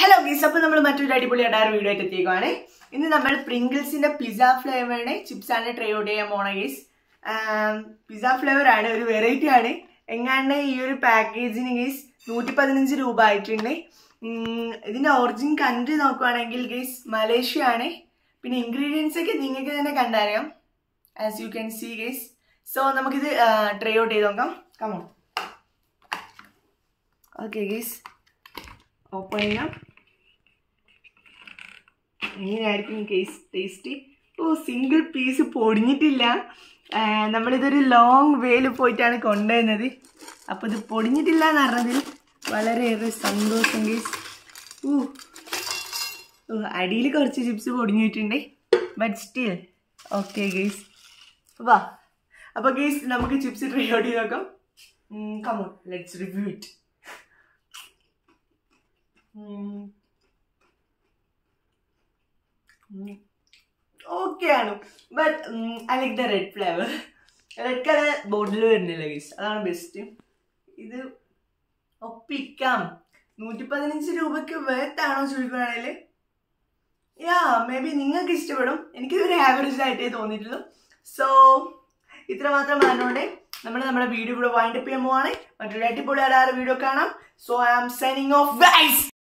hello ഗീസ് അപ്പോൾ നമ്മൾ മറ്റൊരു അടിപൊളി അടാറ് വീഡിയോ ആയിട്ട് എത്തിയേക്കുവാണ് ഇന്ന് നമ്മൾ പ്രിങ്കിൾസിന്റെ പിസ്സ ഫ്ലേവറിനെ ചിപ്സ് ആണ് ട്രൈ ഔട്ട് ചെയ്യാൻ പോണ ഗീസ് പിസ്സ ഫ്ലേവർ ആണ് ഒരു വെറൈറ്റി ആണ് എങ്ങാണ്ട് ഈ ഒരു പാക്കേജിന് ഗീസ് നൂറ്റി പതിനഞ്ച് രൂപ ആയിട്ടുണ്ട് ഉം, ഇതിന്റെ ഒറിജിൻ കൺട്രി നോക്കുവാണെങ്കിൽ ഗീസ് മലേഷ്യ ആണ് പിന്നെ ഇൻഗ്രീഡിയൻസ് ഒക്കെ നിങ്ങൾക്ക് തന്നെ കണ്ടറിയാം as you can see guys so നമുക്കിത് ട്രൈ ഔട്ട് ചെയ്ത് നോക്കാം കമോ ഓക്കെ ഗീസ് ഓപ്പൺ ചെയ്യാം എങ്ങനെയായിരിക്കും കേസ് ടേസ്റ്റ് ഓ സിംഗിൾ പീസ് പൊടിഞ്ഞിട്ടില്ല ആ, നമ്മളിതൊരു ലോങ് വേയിൽ പോയിട്ടാണ് കൊണ്ടുവരുന്നത് അപ്പോൾ ഇത് പൊടിഞ്ഞിട്ടില്ല എന്ന് പറഞ്ഞതിൽ വളരെയേറെ സന്തോഷം കേസ് ഊ ഓ അടിയിൽ കുറച്ച് ചിപ്സ് പൊടിഞ്ഞിട്ടുണ്ട് ബട്ട് സ്റ്റിൽ ഓക്കെ ഗേസ് വാ അപ്പോൾ ഗേസ് നമുക്ക് ചിപ്സ് ട്രൈ ഔട്ട് ചെയ്ത് നോക്കാം come on let's review it okay ആണ് but I like the red flavour red colour bottle വരുന്നില്ല ഗീസ് അതാണ് ബെസ്റ്റ് ഇത് ഒപ്പിക്കാം നൂറ്റി പതിനഞ്ച് രൂപയ്ക്ക് വേർത്താണോ ചോദിക്കുകയാണെങ്കിൽ യാ മേ ബി നിങ്ങൾക്ക് ഇഷ്ടപ്പെടും എനിക്കിതൊരു ആവറേജ് ആയിട്ടേ തോന്നിയിട്ടുള്ളൂ സോ ഇത്ര മാത്രം പറഞ്ഞുകൊണ്ട് നമ്മൾ നമ്മുടെ വീഡിയോ കൂടെ വൈൻഡപ്പ് ചെയ്യാൻ പോവാണ് മറ്റൊരു അടിപൊളി അടാറ് വീഡിയോ കാണാം so I am signing off guys